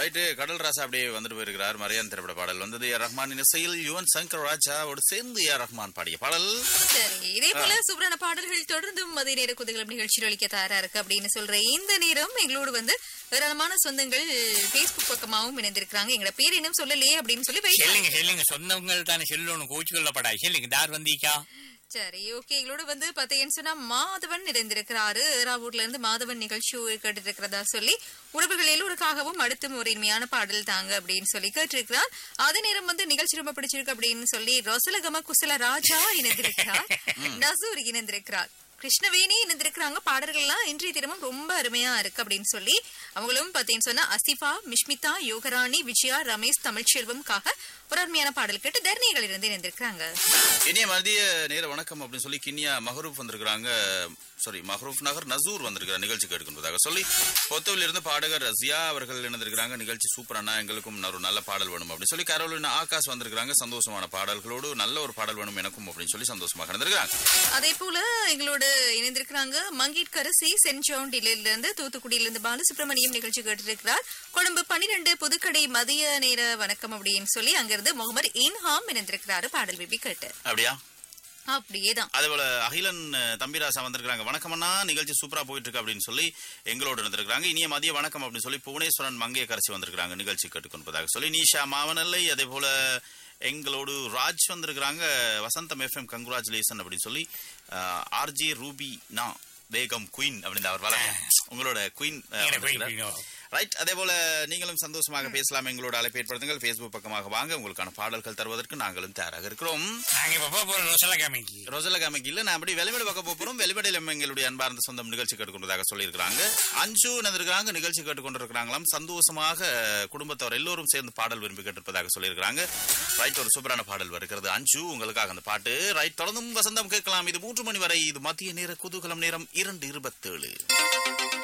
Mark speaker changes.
Speaker 1: Right கடல் ராசா அப்படியே வந்துட்டு போயிருக்கிறார் மரியான் திரைப்பட பாடல் வந்தது ஏ ரஹ்மானின் இசையில் யுவன் சங்கர் ராஜாவோடு சேர்ந்து ஏ ரஹ்மான் பாடிய பாடல்
Speaker 2: சரி இதே போல சூப்பரான பாடல்கள் தொடர்ந்தும் மதிய நேர குதிகளும் நிகழ்ச்சியில் ஒழிக்க தயாரா இருக்கு அப்படின்னு சொல்ற இந்த நேரம் எங்களோடு வந்து ஏராளமான சொந்தங்கள் பேஸ்புக் பக்கமாவும் இணைந்திருக்கிறாங்க எங்களோட பேர் இன்னும் சொல்லலையே அப்படின்னு சொல்லி wait
Speaker 3: சொல்லுங்க சொல்லுங்க சொந்தங்கள் தானே சொல்லணும் கோச்சு கொள்ளப்படாது சொல்லுங்க தார் வந்தீக்கா
Speaker 2: சரி ஓகே எங்களோட வந்து பாத்தீங்கன்னு சொன்னா மாதவன் நிறைந்திருக்கிறாரு ஏறாவூர்ல இருந்து மாதவன் நிகழ்ச்சி கேட்டு இருக்கிறதா சொல்லி உறவுகள் எல்லோருக்காகவும் அடுத்தும் ஒரு இனிமையான பாடல் தாங்க அப்படின்னு சொல்லி கேட்டிருக்கிறார் அதே நேரம் வந்து நிகழ்ச்சி ரொம்ப பிடிச்சிருக்கு அப்படின்னு சொல்லி ரொசலகம குசல ராஜா இணைந்திருக்கிறார் நசூர் இணைந்திருக்கிறார் கிருஷ்ணவேணி இணைந்திருக்கிறாங்க பாடல்கள்லாம் இன்றைய தினமும் ரொம்ப அருமையா இருக்கு அப்படின்னு சொல்லி அவங்களும் பாத்தீங்கன்னு சொன்னா அசிஃபா மிஷ்மிதா யோகராணி விஜயா ரமேஷ் தமிழ்ச்செல்வம்காக ஒரு அருமையான பாடல் கேட்டு தர்ணிகள் இருந்து இணைந்திருக்கிறாங்க
Speaker 1: இனிய மதிய நேர வணக்கம் அப்படின்னு சொல்லி கிண்ணியா மஹரூப் வந்திருக்கிறாங்க சாரி மஹரூப் நகர் நசூர் வந்திருக்கிற நிகழ்ச்சி கேட்கின்றதாக சொல்லி பொத்தவில் இருந்து பாடகர் ரசியா அவர்கள் இணைந்திருக்கிறாங்க நிகழ்ச்சி சூப்பரானா எங்களுக்கும் ஒரு நல்ல பாடல் வேணும் அப்படின்னு சொல்லி கரோலின் ஆகாஷ் வந்திருக்கிறாங்க சந்தோஷமான பாடல்களோடு நல்ல ஒரு பாடல் வேணும் எனக்கும் அப்படின்னு சொல்லி சந்தோஷமாக இருந்திருக்கிறாங்க
Speaker 2: அதே போல எங்களோட இணைந்திருக்கிறாங்க மங்கீட்கரசி சென்ட் ஜான் டில்லியில இருந்து தூத்துக்குடியில இருந்து பாலசுப்ரமணியம் நிகழ்ச்சி கேட்டிருக்கிறார் கொழும்பு பன்னிரண்டு புதுக்கடை மதிய நேர வணக்கம் அப்படின்னு சொல்லி அங்கிருந்து முகமது இன்ஹாம் இணைந்திருக்கிறாரு பாடல் விபி கேட்டு
Speaker 1: அப்படியா
Speaker 2: அப்படியேதான்
Speaker 1: அதே போல அகிலன் அஹ், தம்பிராசா வந்திருக்காங்க வணக்கம் அண்ணா நிகழ்ச்சி சூப்பரா போயிட்டு இருக்கு அப்படின்னு சொல்லி எங்களோடு இருந்திருக்காங்க இனிய மதிய வணக்கம் அப்படின்னு சொல்லி புவனேஸ்வரன் மங்கைய கரைச்சி வந்திருக்காங்க நிகழ்ச்சி கேட்டுக்கொண்டதாக சொல்லி நீஷா மாவனல்லை அதே போல எங்களோடு ராஜ் வந்திருக்கிறாங்க வசந்தம் எஃப்எம் கங்குராச்சுலேஷன் அப்படின்னு சொல்லி ஆர்ஜே ரூபி நா பேகம் குயின் அப்படின்னு அவர் வள உங்களோட குயின்
Speaker 3: நீங்க queen, queen, ஓ.
Speaker 1: ரைட் அதே போல நீங்களும் சந்தோஷமாக பேசலாம் எங்களோட அழைப்பு ஏற்படுத்துங்கள் ஃபேஸ்புக் பக்கமாக வாங்க உங்களுக்கான பாடல்கள் தருவதற்கு நாங்களும் தயாராக இருக்கிறோம்
Speaker 3: நாங்க இப்ப போக போறோம் ரோசலா காமிக்கு
Speaker 1: ரோசல காமிக்கு இல்ல நான் அப்படி வெளிவிட பார்க்க போறோம் வெளிவிடையில் எங்களுடைய அன்பார்ந்த சொந்தம் நிகழ்ச்சி கேட்டுக்கொண்டதாக சொல்லியிருக்கிறாங்க அஞ்சு இருக்காங்க நிகழ்ச்சி கேட்டுக்கொண்டிருக்கிறாங்களாம் சந்தோஷமாக குடும்பத்தவர் எல்லோரும் சேர்ந்து பாடல் விரும்பி கேட்டிருப்பதாக சொல்லியிருக்கிறாங்க ரைட் ஒரு சூப்பரான பாடல் வருகிறது அஞ்சு உங்களுக்காக அந்த பாட்டு ரைட் தொடர்ந்தும் வசந்தம் கேட்கலாம் இது மூன்று மணி வரை இது மத்திய நேர குதூகலம் நேரம் இரண்டு இருபத்தேழு